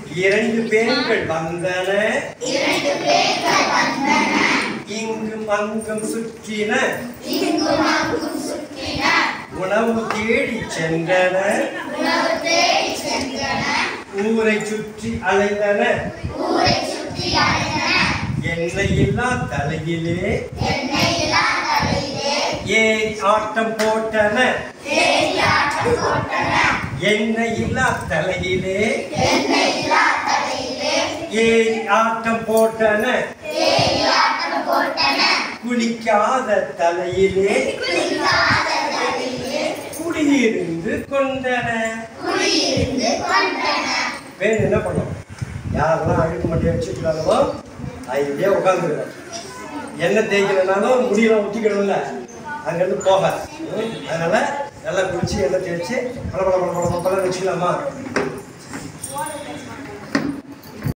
இரண்டு பேர்கள் வந்தன இங்கும் அங்கும் சுற்றின உணவு தேடி சென்றன ஊரை சுற்றி அலைந்தன எண்ணெயில்லா தலையிலே ஏறி ஆட்டம் போட்டன எண்ணெயில்லா தலையிலே ஏறி ஆட்டம் போட்டன குளிக்காத தலையிலே குடியிருந்து கொண்டன வேணும் என்ன பண்ணும் யாரெல்லாம் அழுக்க மாட்டே வச்சுக்கிறாங்களோ ஐடியா உட்காந்துருக்கோம் எண்ணெய் தேய்க்கலனாலும் முடியெல்லாம் ஊற்றிக்கணும்ல அங்கேருந்து போக ம், அதனால நல்லா குளிச்சு எண்ணெய் தேய்ச்சி பல பல பல பல பல வச்சுக்கலாமா